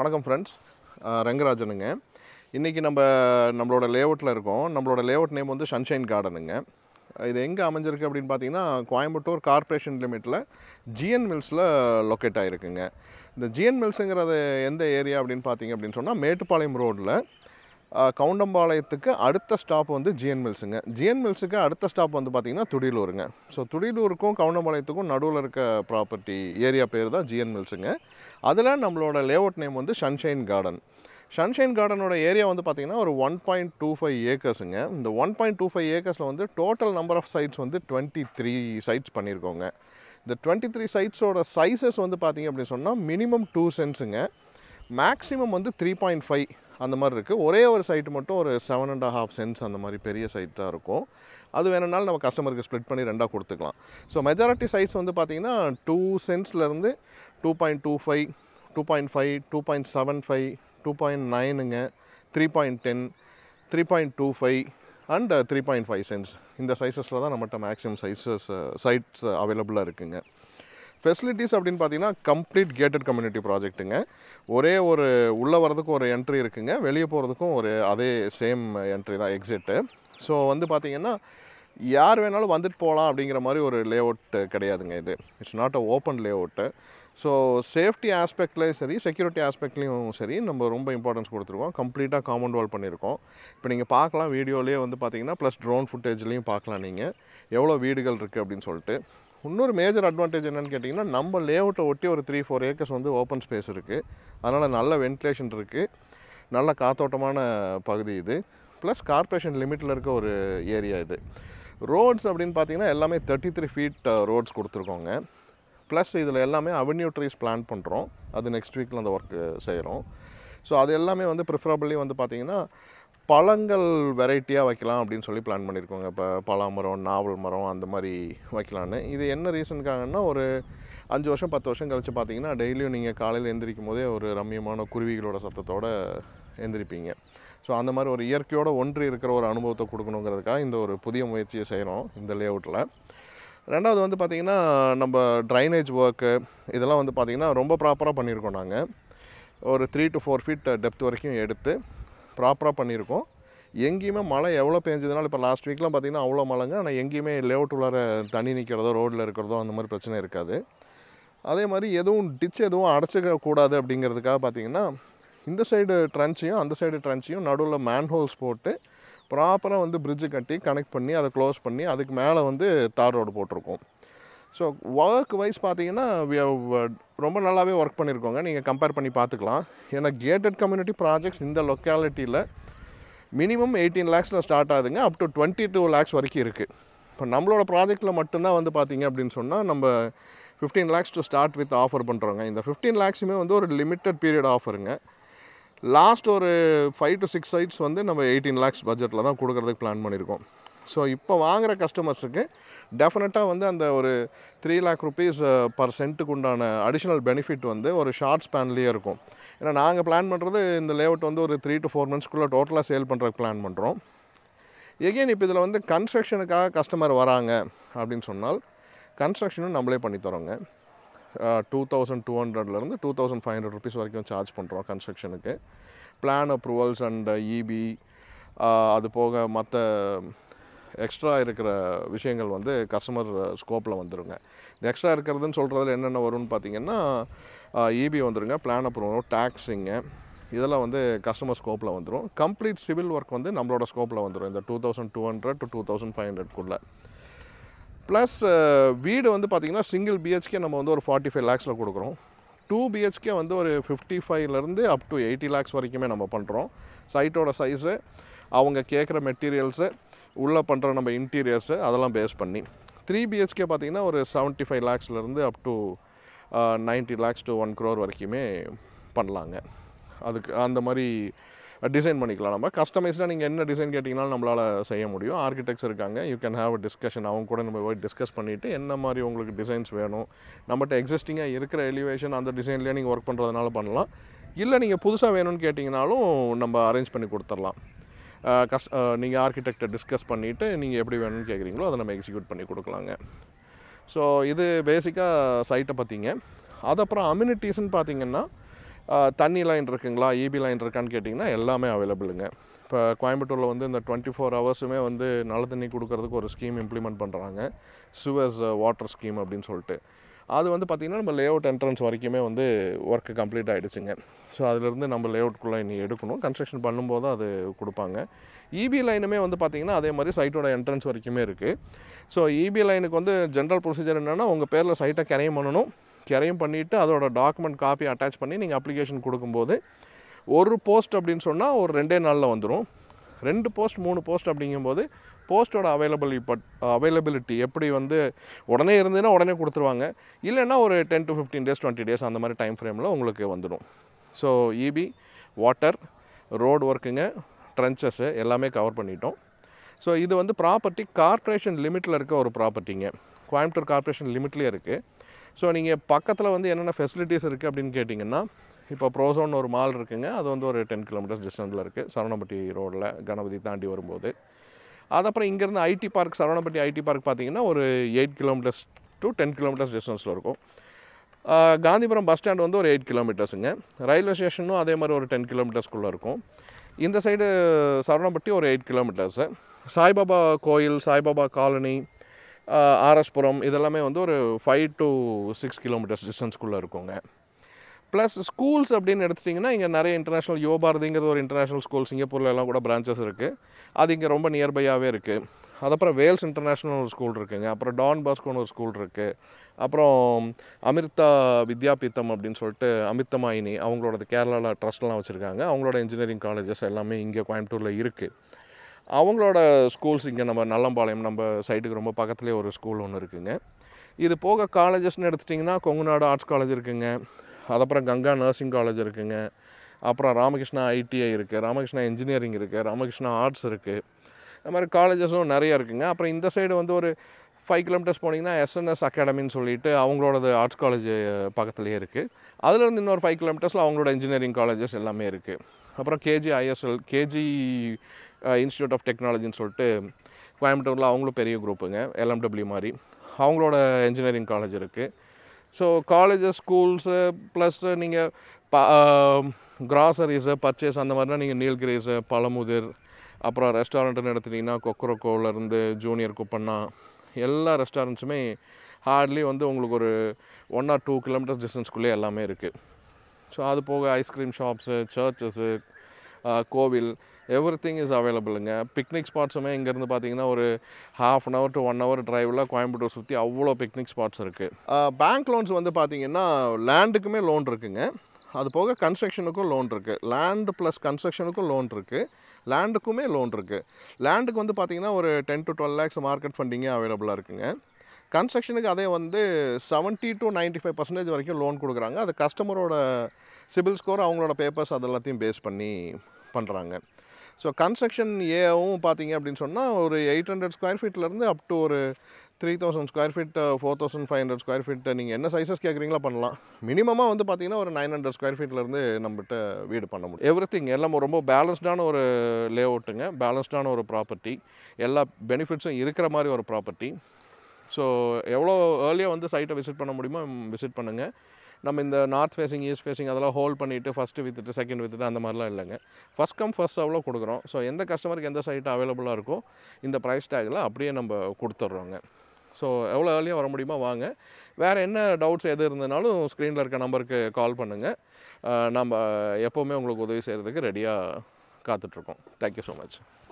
வணக்கம் ஃப்ரெண்ட்ஸ் ரங்கராஜனுங்க இன்றைக்கி நம்ம நம்மளோட லேஅவுட்டில் இருக்கோம் நம்மளோட லேஅவுட் நேம் வந்து சன்ஷைன் கார்டனுங்க இது எங்கே அமைஞ்சிருக்கு அப்படின்னு பார்த்தீங்கன்னா கோயம்புத்தூர் கார்ப்பரேஷன் லிமிட்டில் ஜிஎன் மில்ஸில் லொக்கேட் ஆகிருக்குங்க இந்த ஜிஎன் மில்ஸுங்கிறது எந்த ஏரியா அப்படின்னு பார்த்தீங்க அப்படின்னு சொன்னால் மேட்டுப்பாளையம் ரோட்டில் கவுண்டம்பாளையத்துக்கு அடுத்த ஸ்டாப் வந்து ஜிஎன் மில்ஸுங்க ஜிஎன் மில்ஸுக்கு அடுத்த ஸ்டாப் வந்து பார்த்திங்கன்னா துடிலூருங்க ஸோ துடிலூருக்கும் கவுண்டம்பாளையத்துக்கும் நடுவில் இருக்க ப்ராப்பர்ட்டி ஏரியா பேர் தான் ஜிஎன் மில்ஸுங்க அதில் நம்மளோட லேஅவுட் நேம் வந்து சன்ஷைன் கார்டன் சன்ஷைன் கார்டனோட ஏரியா வந்து பார்த்திங்கன்னா ஒரு ஒன் பாயிண்ட் டூ ஃபைவ் ஏக்கர்ஸுங்க இந்த ஒன் பாயிண்ட் டூ ஃபைவ் ஏக்கர்ஸில் வந்து டோட்டல் நம்பர் ஆஃப் சைட்ஸ் வந்து டுவெண்ட்டி த்ரீ சைட்ஸ் பண்ணியிருக்கோங்க இந்த டுவெண்ட்டி த்ரீ சைட்ஸோட சைஸஸ் வந்து பார்த்திங்க அப்படின்னு சொன்னால் மினிமம் டூ சென்ஸுங்க மேக்ஸிமம் வந்து த்ரீ பாயிண்ட் ஃபைவ் அந்த மாதிரி இருக்குது ஒரே ஒரு சைட்டு மட்டும் ஒரு செவன் அண்ட் ஹாஃப் சென்ஸ் அந்த மாதிரி பெரிய சைட் தான் இருக்கும் அது வேணும்னாலும் நம்ம கஸ்டமருக்கு ஸ்ப்ளிட் பண்ணி ரெண்டாக கொடுத்துக்கலாம் ஸோ மெஜாரிட்டி சைட்ஸ் வந்து பார்த்திங்கன்னா டூ சென்ஸ்லேருந்து two point two five two point five two point seven five two point நைனுங்க three point ten three point two five and three point five cents இந்த சைஸஸில் தான் நம்மகிட்ட மேக்ஸிமம் சைஸஸ் சைட்ஸ் அவைலபிளாக இருக்குங்க ஃபெசிலிட்டிஸ் அப்படின்னு பார்த்தீங்கன்னா கம்ப்ளீட் கேட்டட் கம்யூனிட்டி ப்ராஜெக்ட்டுங்க ஒரே ஒரு உள்ளே வரதுக்கு ஒரு என்ட்ரி இருக்குங்க வெளியே போகிறதுக்கும் ஒரு அதே சேம் என்ட்ரி தான் எக்ஸிட்டு ஸோ வந்து பார்த்தீங்கன்னா யார் வேணாலும் வந்துட்டு போகலாம் அப்படிங்கிற மாதிரி ஒரு லேஅவுட் கிடையாதுங்க இது it's not a open layout so safety ஆஸ்பெக்ட்லேயும் சரி செக்யூரிட்டி ஆஸ்பெக்ட்லேயும் சரி நம்ம ரொம்ப இம்பார்ட்டன்ஸ் கொடுத்துருக்கோம் கம்ப்ளீட்டாக காம்பவுண்ட் வால் பண்ணியிருக்கோம் இப்போ நீங்கள் பார்க்கலாம் வீடியோலேயே வந்து பார்த்தீங்கன்னா ப்ளஸ் ட்ரோன் ஃபுட்டேஜ்லேயும் பார்க்கலாம் நீங்கள் எவ்வளோ வீடுகள் இருக்குது அப்படின்னு சொல்லிட்டு இன்னொரு மேஜர் அட்வான்டேஜ் என்னென்னு கேட்டிங்கன்னா நம்ம லேஅவுட்டை ஒட்டி ஒரு த்ரீ ஃபோர் ஏக்கர்ஸ் வந்து ஓப்பன் ஸ்பேஸ் இருக்குது அதனால் நல்ல வென்டிலேஷன் இருக்குது நல்ல காத்தோட்டமான பகுதி இது ப்ளஸ் கார்ப்பரேஷன் லிமிட்டில் இருக்க ஒரு ஏரியா இது ரோட்ஸ் அப்படின்னு பார்த்தீங்கன்னா எல்லாமே தேர்ட்டி த்ரீ ஃபீட் ரோட்ஸ் கொடுத்துருக்கோங்க ப்ளஸ் இதில் எல்லாமே அவென்யூ ட்ரீஸ் பிளான் பண்ணுறோம் அது நெக்ஸ்ட் வீக்கில் அந்த ஒர்க்கு செய்கிறோம் ஸோ அது எல்லாமே வந்து ப்ரிஃபரபிளி வந்து பார்த்திங்கன்னா பழங்கள் வெரைட்டியாக வைக்கலாம் அப்படின்னு சொல்லி பிளான் பண்ணியிருக்கோங்க இப்போ பலா மரம் நாவல் மரம் அந்த மாதிரி வைக்கலான்னு இது என்ன ரீசனுக்காகன்னா ஒரு அஞ்சு வருஷம் பத்து வருஷம் கழித்து பார்த்தீங்கன்னா டெய்லியும் நீங்கள் காலையில் எந்திரிக்கும் போதே ஒரு ரம்மியமான குருவிகளோட சத்தத்தோடு எந்திரிப்பீங்க ஸோ அந்த மாதிரி ஒரு இயற்கையோட ஒன்றி இருக்கிற ஒரு அனுபவத்தை கொடுக்கணுங்கிறதுக்காக இந்த ஒரு புதிய முயற்சியை செய்கிறோம் இந்த லேஅவுட்டில் ரெண்டாவது வந்து பார்த்திங்கன்னா நம்ம ட்ரைனேஜ் ஒர்க்கு இதெல்லாம் வந்து பார்த்திங்கன்னா ரொம்ப ப்ராப்பராக பண்ணியிருக்கோம் நாங்கள் ஒரு three to four feet depth வரைக்கும் எடுத்து ப்ராப்பராக பண்ணியிருக்கோம் எங்கேயுமே மழை எவ்வளோ பெஞ்சதுனால இப்போ லாஸ்ட் வீக்லாம் பார்த்திங்கன்னா அவ்வளோ மழைங்க ஆனால் எங்கேயுமே லேஅவுட் உள்ளார தண்ணி நிற்கிறதோ ரோட்டில் இருக்கிறதோ அந்த மாதிரி பிரச்சனை இருக்காது அதே மாதிரி எதுவும் டிச் எதுவும் அடைச்சிக்க கூடாது அப்படிங்கிறதுக்காக பார்த்திங்கன்னா இந்த சைடு ட்ரன்ச்சையும் அந்த சைடு ட்ரன்ச்சையும் நடுவில் மேன்ஹோல்ஸ் போட்டு ப்ராப்பராக வந்து பிரிட்ஜு கட்டி கனெக்ட் பண்ணி அதை க்ளோஸ் பண்ணி அதுக்கு மேலே வந்து தார் ரோடு போட்டிருக்கோம் ஸோ ஒர்க் வைஸ் பார்த்தீங்கன்னா we have, uh, ரொம்ப நல்லாவே ஒர்க் பண்ணியிருக்கோங்க நீங்கள் கம்பேர் பண்ணி பார்த்துக்கலாம் ஏன்னா கேட்டட் கம்யூனிட்டி ப்ராஜெக்ட்ஸ் இந்த லொக்காலிட்டியில் மினிமம் எயிட்டீன் லேக்ஸில் ஸ்டார்ட் ஆகுதுங்க up to twenty two lakhs வரைக்கும் இருக்குது இப்போ நம்மளோட ப்ராஜெக்ட்டில் மட்டும்தான் வந்து பார்த்தீங்க அப்படின்னு சொன்னால் நம்ம fifteen lakhs to start with offer பண்ணுறோங்க இந்த ஃபிஃப்டீன் லேக்ஸுமே வந்து ஒரு லிமிட்டட் பீரியட் ஆஃபருங்க லாஸ்ட் ஒரு ஃபைவ் டு சிக்ஸ் சைட்ஸ் வந்து நம்ம எயிட்டீன் லேக்ஸ் பட்ஜெட்டில் தான் கொடுக்கறதுக்கு பிளான் பண்ணியிருக்கோம் ஸோ இப்போ வாங்குகிற கஸ்டமர்ஸுக்கு டெஃபினட்டாக வந்து அந்த ஒரு த்ரீ லேக் ருபீஸ் பர் சென்ட்டுக்கு உண்டான அடிஷ்னல் பெனிஃபிட் வந்து ஒரு ஷார்ட் ஸ்பேன்லேயே இருக்கும் ஏன்னா நாங்கள் பிளான் பண்ணுறது இந்த லேஅவுட் வந்து ஒரு த்ரீ டு ஃபோர் மந்த்ஸ்க்குள்ளே டோட்டலாக சேல் பண்ணுறதுக்கு பிளான் பண்ணுறோம் எகெயின் இப்போ இதில் வந்து கன்ஸ்ட்ரக்ஷனுக்காக கஸ்டமர் வராங்க அப்படின்னு சொன்னால் கன்ஸ்ட்ரக்ஷனும் நம்மளே பண்ணி தரோங்க டூ தௌசண்ட் டூ ஹண்ட்ரட்லேருந்து two thousand five hundred rupees வரைக்கும் சார்ஜ் பண்ணுறோம் கன்ஸ்ட்ரக்ஷனுக்கு பிளான் அப்ரூவல்ஸ் அண்ட் இபி அது போக மற்ற எக்ஸ்ட்ரா இருக்கிற விஷயங்கள் வந்து கஸ்டமர் ஸ்கோப்பில் வந்துருங்க இந்த எக்ஸ்ட்ரா இருக்கிறதுன்னு சொல்கிறதுல என்னென்ன வரும்னு பார்த்தீங்கன்னா இபி வந்துருங்க பிளான் அப்ரூவல் டேக்ஸிங்க இதெல்லாம் வந்து கஸ்டமர் ஸ்கோப்பில் வந்துடும் கம்ப்ளீட் சிவில் ஒர்க் வந்து நம்மளோட ஸ்கோப்பில் வந்துடும் இந்த two thousand two hundred to two thousand five ஹண்ட்ரட்குள்ளே ப்ளஸ் வீடு வந்து பார்த்திங்கன்னா சிங்கிள் பிஹெச்கே நம்ம வந்து ஒரு ஃபார்ட்டி ஃபைவ் லேக்ஸில் கொடுக்குறோம் டூ பிஹெச்கே வந்து ஒரு ஃபிஃப்டி ஃபைவ்லேருந்து அப் டு எயிட்டி லேக்ஸ் வரைக்குமே நம்ம பண்ணுறோம் சைட்டோட சைஸு அவங்க கேட்குற மெட்டீரியல்ஸு உள்ளே பண்ணுற நம்ம இன்டீரியர்ஸு அதெல்லாம் பேஸ் பண்ணி த்ரீ பிஹெச்கே பார்த்திங்கன்னா ஒரு செவன்ட்டி ஃபைவ் லேக்ஸ்லேருந்து up to ninety lakhs to one crore வரைக்குமே பண்ணலாங்க அதுக்கு அந்த மாதிரி டிசைன் பண்ணிக்கலாம் நம்ம கஸ்டமைஸ்டாக நீங்கள் என்ன டிசைன் கேட்டிங்கனாலும் நம்மளால் செய்ய முடியும் ஆர்கிடெக்ட்ஸ் இருக்காங்க you can have a discussion அவங்க கூட நம்ம போய் டிஸ்கஸ் பண்ணிவிட்டு என்ன மாதிரி உங்களுக்கு டிசைன்ஸ் வேணும் நம்மகிட்ட எக்ஸிஸ்டிங்காக இருக்கிற எலிவேஷன் அந்த டிசைன்லேயே நீங்கள் ஒர்க் பண்ணுறதுனால பண்ணலாம் இல்லை நீங்கள் புதுசாக வேணும்னு கேட்டிங்கனாலும் நம்ம அரேஞ்ச் பண்ணி கொடுத்துடலாம் கஸ் நீங்கள் ஆர்கிடெக்டை டிஸ்கஸ் பண்ணிவிட்டு நீங்கள் எப்படி வேணும்னு கேட்குறீங்களோ அதை நம்ம எக்ஸிக்யூட் பண்ணி கொடுக்கலாங்க ஸோ இது பேசிக்காக சைட்டை பற்றிங்க அது அப்புறம் அம்யூனிட்டிஸ்னு பார்த்தீங்கன்னா தண்ணி லைன் இருக்குங்களா இபி லைன் இருக்கான்னு கேட்டிங்கன்னா எல்லாமே அவைலபிளுங்க இப்போ கோயம்புத்தூரில் வந்து இந்த டுவெண்ட்டி ஃபோர் ஹவர்ஸுமே வந்து நல்ல தண்ணி கொடுக்கறதுக்கு ஒரு ஸ்கீம் இம்ப்ளிமெண்ட் பண்ணுறாங்க சுவர்ஸ் வாட்டர் ஸ்கீம் அப்படின்னு சொல்லிட்டு அது வந்து பார்த்திங்கன்னா நம்ம லே அவுட் என்ட்ரன்ஸ் வரைக்குமே வந்து ஒர்க்கு கம்ப்ளீட் ஆகிடுச்சுங்க ஸோ அதிலிருந்து நம்ம லே அவுட்குள்ளே இனி எடுக்கணும் கன்ஸ்ட்ரக்ஷன் பண்ணும்போது அது கொடுப்பாங்க இபி லைனுமே வந்து பார்த்திங்கன்னா அதே மாதிரி சைட்டோட என்ட்ரன்ஸ் வரைக்குமே இருக்குது ஸோ இபி லைனுக்கு வந்து ஜென்ரல் ப்ரொசீஜர் என்னென்னா உங்கள் பேரில் சைட்டை கிரையும் பண்ணணும் கிரையும் பண்ணிவிட்டு அதோட டாக்குமெண்ட் காப்பி அட்டாச் பண்ணி நீங்கள் அப்ளிகேஷன் கொடுக்கும்போது ஒரு போஸ்ட் அப்படின்னு சொன்னால் ஒரு ரெண்டே நாளில் வந்துடும் ரெண்டு போஸ்ட் மூணு போஸ்ட் அப்படிங்கும்போது போஸ்ட்டோட அவைலபிள் இப்போ அவைலபிலிட்டி எப்படி வந்து உடனே இருந்ததுன்னா உடனே கொடுத்துருவாங்க இல்லைன்னா ஒரு ten to fifteen days twenty days அந்த மாதிரி டைம் ஃப்ரேமில் உங்களுக்கு வந்துடும் ஸோ இபி வாட்டர் ரோடு ஒர்க்குங்க ட்ரென்ச்சஸ்ஸு எல்லாமே கவர் பண்ணிட்டோம் ஸோ இது வந்து ப்ராப்பர்ட்டி கார்ப்பரேஷன் லிமிட்டில் இருக்க ஒரு ப்ராப்பர்ட்டிங்க கோயம்புத்தூர் கார்ப்பரேஷன் லிமிட்லேயே இருக்குது ஸோ நீங்கள் பக்கத்தில் வந்து என்னென்ன ஃபெசிலிட்டிஸ் இருக்குது அப்படின்னு கேட்டிங்கன்னா இப்போ ப்ரோசோன் ஒரு மால் இருக்குங்க அது வந்து ஒரு டென் கிலோமீட்டர்ஸ் டிஸ்டன்ஸில் இருக்குது சரவணப்பட்டி ரோடில் கணபதி தாண்டி வரும்போது அது அப்புறம் இங்கேருந்து IT park Saravanampatti IT park பார்த்தீங்கன்னா ஒரு eight kilometres to ten kilometres டிஸ்டன்ஸில் இருக்கும் ஆஹ் காந்திபுரம் பஸ் ஸ்டாண்ட் வந்து ஒரு எயிட் கிலோமீட்டர்ஸுங்க ரயில்வே ஸ்டேஷனும் அதே மாதிரி ஒரு டென் கிலோமீட்டர்ஸ்குள்ளே இருக்கும் இந்த சைடு சரவணப்பட்டி ஒரு எயிட் கிலோமீட்டர்ஸு சாய்பாபா கோயில் சாய்பாபா காலனி ஆர்எஸ்புரம் இதெல்லாமே வந்து ஒரு ஃபைவ் டு சிக்ஸ் கிலோமீட்டர்ஸ் டிஸ்டன்ஸ்குள்ளே இருக்குங்க ப்ளஸ் ஸ்கூல்ஸ் அப்படின்னு எடுத்துட்டிங்கன்னா இங்கே நிறைய இன்டர்நேஷ்னல் யோபாரதிங்கிறது ஒரு இன்டர்நேஷ்னல் ஸ்கூல் சிங்கப்பூரில் எல்லாம் கூட பிரான்ச்சஸ் இருக்குது அது இங்கே ரொம்ப நியர்பையாகவே இருக்குது அதுக்கப்புறம் வேல்ஸ் இன்டர்நேஷ்னல் ஒரு ஸ்கூல் இருக்குங்க அப்புறம் டான் பாஸ்கோன்னு ஒரு ஸ்கூல் இருக்குது அப்புறம் அமிர்தா வித்யாபீத்தம் அப்படின்னு சொல்லிட்டு அமிர்தமாயினி அவங்களோட கேரளாவில் ட்ரஸ்ட்லாம் வச்சுருக்காங்க அவங்களோட இன்ஜினியரிங் காலேஜஸ் எல்லாமே இங்கே கோயம்புத்தூரில் இருக்குது அவங்களோட ஸ்கூல்ஸ் இங்கே நம்ம நல்லம்பாளையம் நம்ம சைட்டுக்கு ரொம்ப பக்கத்துலேயே ஒரு ஸ்கூல் ஒன்று இருக்குங்க இது போக காலேஜஸ்னு எடுத்துட்டிங்கன்னா கொங்குநாடு ஆர்ட்ஸ் காலேஜ் இருக்குங்க அதுக்கப்புறம் கங்கா நர்சிங் காலேஜ் இருக்குங்க அப்புறம் ராமகிருஷ்ணா ஐடிஐ இருக்குது ராமகிருஷ்ணா இன்ஜினியரிங் இருக்குது ராமகிருஷ்ணா ஆர்ட்ஸ் இருக்குது இந்த மாதிரி காலேஜஸும் நிறைய இருக்குங்க அப்புறம் இந்த சைடு வந்து ஒரு ஃபைவ் கிலோமீட்டர்ஸ் போனீங்கன்னா எஸ்என்எஸ் அகாடமின்னு சொல்லிட்டு அவங்களோடது ஆர்ட்ஸ் காலேஜ் பக்கத்துலேயே இருக்குது அதுலேருந்து இன்னொரு ஃபைவ் கிலோமீட்டர்ஸில் அவங்களோட இன்ஜினியரிங் காலேஜஸ் எல்லாமே இருக்குது அப்புறம் KG ISL KG institute of டெக்னாலஜின்னு சொல்லிட்டு கோயம்புத்தூரில் அவங்களும் பெரிய குரூப்புங்க எல்எம்டபிள்யூ மாதிரி அவங்களோட இன்ஜினியரிங் காலேஜ் இருக்குது ஸோ காலேஜஸ் ஸ்கூல்ஸு ப்ளஸ் நீங்கள் ப கிராசரிஸு பர்ச்சேஸ் அந்த மாதிரினா நீங்கள் நீல்கிரிஸு பழமுதிர் அப்புறம் ரெஸ்டாரண்ட்டுன்னு எடுத்துட்டிங்கன்னா கொக்கரக்கோலேருந்து ஜூனியர் குப்பண்ணா எல்லா ரெஸ்டாரண்ட்ஸுமே ஹார்ட்லி வந்து உங்களுக்கு ஒரு ஒன் ஆர் டூ கிலோமீட்டர்ஸ் டிஸ்டன்ஸ்குள்ளே எல்லாமே இருக்குது ஸோ அது போக ஐஸ்கிரீம் ஷாப்ஸு சர்ச்சஸ்ஸு கோவில் எவ்ரி திங் இஸ் அவைலபிளுங்க பிக்னிக் ஸ்பாட்ஸுமே இங்கேருந்து பார்த்தீங்கன்னா ஒரு half an hour to one hour டிரைவில் கோயம்புத்தூர் சுற்றி அவ்வளோ பிக்னிக் ஸ்பாட்ஸ் இருக்குது பேங்க் லோன்ஸ் வந்து பார்த்தீங்கன்னா லேண்டுக்குமே லோன் இருக்குங்க அது போக கன்ஸ்ட்ரக்ஷனுக்கும் லோன் இருக்குது லேண்டு ப்ளஸ் கன்ஸ்ட்ரக்ஷனுக்கும் லோன் இருக்குது லேண்டுக்குமே லோன் இருக்குது லேண்டுக்கு வந்து பார்த்தீங்கன்னா ஒரு ten to twelve lakhs market ஃபண்டிங்கே அவைலபிளாக இருக்குங்க கன்ஸ்ட்ரக்ஷனுக்கு அதே வந்து seventy to ninety five percentage வரைக்கும் லோன் கொடுக்குறாங்க அது கஸ்டமரோட சிபில் ஸ்கோர் அவங்களோட பேப்பர்ஸ் அது எல்லாத்தையும் பேஸ் பண்ணி பண்ணுறாங்க ஸோ கன்ஸ்ட்ரக்ஷன் ஏவும் பார்த்தீங்க அப்படின்னு சொன்னால் ஒரு எயிட் ஹண்ட்ரட் ஸ்கொயர் ஃபீட்லேருந்து அப் டு ஒரு three thousand square feet four thousand five hundred square feet நீங்கள் என்ன சைஸஸ் கேட்குறீங்களோ பண்ணலாம் மினிமமாக வந்து பார்த்தீங்கன்னா ஒரு நைன் ஹண்ட்ரட் ஸ்கொயர் ஃபீட்லேருந்து நம்மகிட்ட வீடு பண்ண முடியும் எவ்ரி திங் எல்லாம் ரொம்ப பேலன்ஸ்டான ஒரு லே அவுட்டுங்க பேலன்ஸ்டான ஒரு ப்ராப்பர்ட்டி எல்லா பெனிஃபிட்ஸும் இருக்கிற மாதிரி ஒரு ப்ராப்பர்ட்டி ஸோ எவ்வளோ ஏர்லியாக வந்து சைட்டை விசிட் பண்ண முடியுமோ விசிட் பண்ணுங்கள் நம்ம இந்த நார்த் ஃபேஸிங் ஈஸ்ட் ஃபேஸிங் அதெல்லாம் ஹோல்ட் பண்ணிவிட்டு ஃபஸ்ட்டு வித்துட்டு செகண்ட் வித்துட்டு அந்த மாதிரிலாம் இல்லைங்க ஃபஸ்ட் கம் ஃபஸ்ட் அவ்வளோ கொடுக்குறோம் ஸோ எந்த கஸ்டமருக்கு எந்த சைட் அவைலபிளாக இருக்கோ இந்த ப்ரைஸ் டேக்கில் அப்படியே நம்ம கொடுத்துட்றோங்க ஸோ எவ்வளோ ஏர்லியாக வர முடியுமோ வாங்க வேறு என்ன டவுட்ஸ் எது இருந்ததுனாலும் ஸ்க்ரீனில் இருக்க நம்பருக்கு கால் பண்ணுங்கள் நம்ம எப்போவுமே உங்களுக்கு உதவி செய்கிறதுக்கு ரெடியாக காத்துட்ருக்கோம் தேங்க்யூ ஸோ மச்